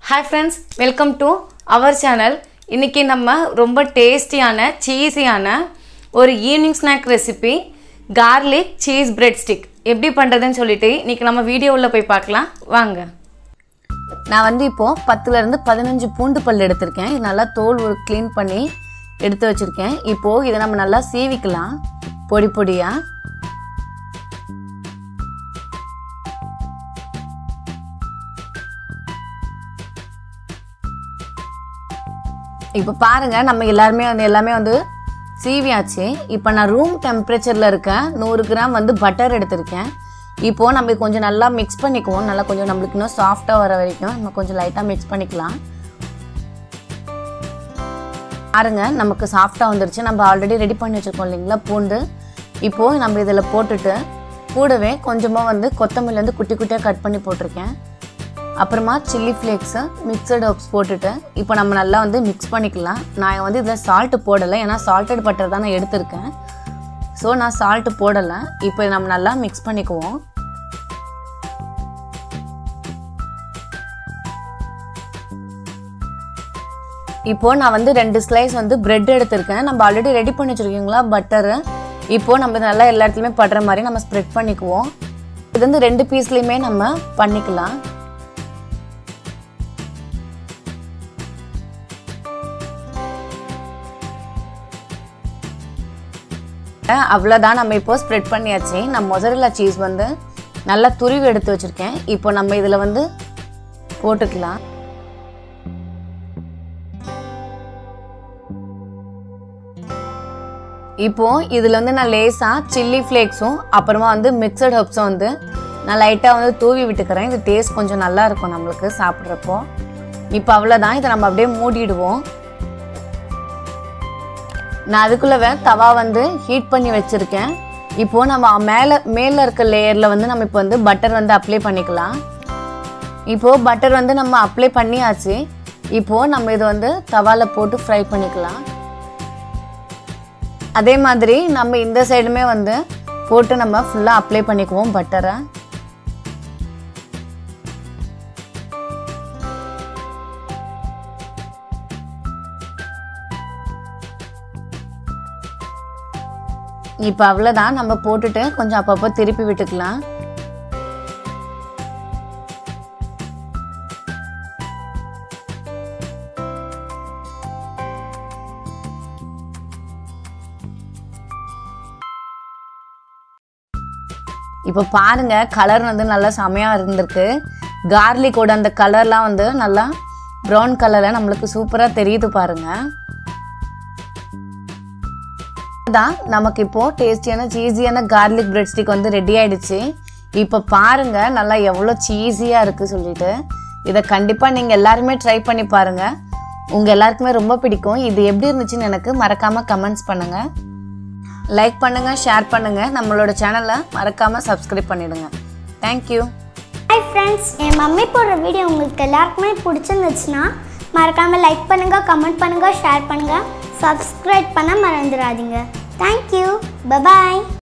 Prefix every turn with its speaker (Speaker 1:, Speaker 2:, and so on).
Speaker 1: hi friends welcome to our channel இன்றைக்கி நம்ம ரொம்ப டேஸ்டியான சீஸியான ஒரு evening snack recipe garlic cheese bread stick எப்படி பண்ணுறதுன்னு சொல்லிட்டு இன்றைக்கி நம்ம வீடியோவில் போய் பார்க்கலாம் வாங்க நான் வந்து இப்போது பத்துலேருந்து பதினஞ்சு பூண்டு பல் எடுத்திருக்கேன் இது நல்லா தோல் ஒரு க்ளீன் பண்ணி எடுத்து வச்சுருக்கேன் இப்போது இதை நம்ம நல்லா சீவிக்கலாம் பொடி பொடியாக இப்போ பாருங்க நம்ம எல்லாருமே வந்து எல்லாமே வந்து சீவியாச்சு இப்போ நான் ரூம் டெம்பரேச்சரில் இருக்கேன் நூறு கிராம் வந்து பட்டர் எடுத்திருக்கேன் இப்போது நம்ம கொஞ்சம் நல்லா மிக்ஸ் பண்ணிக்குவோம் நல்லா கொஞ்சம் நம்மளுக்கு இன்னும் சாஃப்டாக வர வரைக்கும் நம்ம கொஞ்சம் லைட்டாக மிக்ஸ் பண்ணிக்கலாம் பாருங்க நமக்கு சாஃப்டாக வந்துருச்சு நம்ம ஆல்ரெடி ரெடி பண்ணி வச்சுருக்கோம் இல்லைங்களா பூண்டு இப்போது நம்ம இதில் போட்டுட்டு கூடவே கொஞ்சமாக வந்து கொத்தமல்லி வந்து குட்டி குட்டியாக கட் பண்ணி போட்டிருக்கேன் அப்புறமா சில்லி ஃப்ளேக்ஸு மிக்சட் ஹப்ஸ் போட்டுட்டு இப்போ நம்ம நல்லா வந்து மிக்ஸ் பண்ணிக்கலாம் நான் வந்து இதில் சால்ட்டு போடலை ஏன்னா சால்ட்டட் பட்டர் தான் நான் எடுத்திருக்கேன் ஸோ நான் சால்ட்டு போடலை இப்போ இதை நம்ம நல்லா மிக்ஸ் பண்ணிக்குவோம் இப்போது நான் வந்து ரெண்டு ஸ்லைஸ் வந்து பிரெட் எடுத்திருக்கேன் நம்ம ஆல்ரெடி ரெடி பண்ணி வச்சுருக்கீங்களா பட்டரு இப்போது நம்ம நல்லா எல்லா இடத்துலையுமே படுற மாதிரி நம்ம ஸ்ப்ரெட் பண்ணிக்குவோம் இது வந்து ரெண்டு பீஸ்லேயுமே நம்ம பண்ணிக்கலாம் அவ்வளோதான் நம்ம இப்போ ஸ்ப்ரெட் பண்ணியாச்சு நான் மொசரில்லா சீஸ் வந்து நல்லா துருவி எடுத்து வச்சுருக்கேன் இப்போ நம்ம இதில் வந்து போட்டுக்கலாம் இப்போ இதில் வந்து நான் லேஸாக சில்லி ஃப்ளேக்ஸும் அப்புறமா வந்து மிக்சட் ஹப்ஸும் வந்து நான் லைட்டாக வந்து தூவி விட்டுக்கிறேன் இது டேஸ்ட் கொஞ்சம் நல்லா இருக்கும் நம்மளுக்கு சாப்பிட்றப்போ இப்போ அவ்வளோதான் இதை நம்ம அப்படியே மூடிடுவோம் நான் அதுக்குள்ளே தவா வந்து ஹீட் பண்ணி வச்சுருக்கேன் இப்போது நம்ம மேலே மேலே இருக்க லேயரில் வந்து நம்ம இப்போ வந்து பட்டர் வந்து அப்ளை பண்ணிக்கலாம் இப்போது பட்டர் வந்து நம்ம அப்ளை பண்ணியாச்சு இப்போது நம்ம இதை வந்து தவாவில் போட்டு ஃப்ரை பண்ணிக்கலாம் அதே மாதிரி நம்ம இந்த சைடுமே வந்து போட்டு நம்ம ஃபுல்லாக அப்ளை பண்ணிக்குவோம் பட்டரை இப்போ அவ்வளோதான் நம்ம போட்டுட்டு கொஞ்சம் அப்பப்போ திருப்பி விட்டுக்கலாம் இப்போ பாருங்க கலர் வந்து நல்லா செமையாக இருந்திருக்கு கார்லிக்கோட அந்த கலர்லாம் வந்து நல்லா ப்ரௌன் கலரில் நம்மளுக்கு சூப்பராக தெரியுது பாருங்கள் தான் நமக்கு இப்போது டேஸ்டியான சீஸியான கார்லிக் பிரெட் ஸ்டிக் வந்து ரெடி ஆயிடுச்சு இப்போ பாருங்க நல்லா எவ்வளோ சீஸியாக இருக்குது சொல்லிட்டு இதை கண்டிப்பாக நீங்கள் எல்லாருமே ட்ரை பண்ணி பாருங்கள் உங்கள் எல்லாருக்குமே ரொம்ப பிடிக்கும் இது எப்படி இருந்துச்சுன்னு எனக்கு மறக்காமல் கமெண்ட்ஸ் பண்ணுங்கள் லைக் பண்ணுங்கள் ஷேர் பண்ணுங்கள் நம்மளோட சேனலை மறக்காமல் சப்ஸ்கிரைப் பண்ணிடுங்க தேங்க்யூ
Speaker 2: ஹாய் ஃப்ரெண்ட்ஸ் என் மம்மி போடுற வீடியோ உங்களுக்கு எல்லாருக்குமே பிடிச்சிருந்துச்சுன்னா மறக்காமல் லைக் பண்ணுங்கள் கமெண்ட் பண்ணுங்கள் ஷேர் பண்ணுங்கள் சப்ஸ்கிரைப் பண்ண மறந்துடாதீங்க தேங்க்யூ பபாய்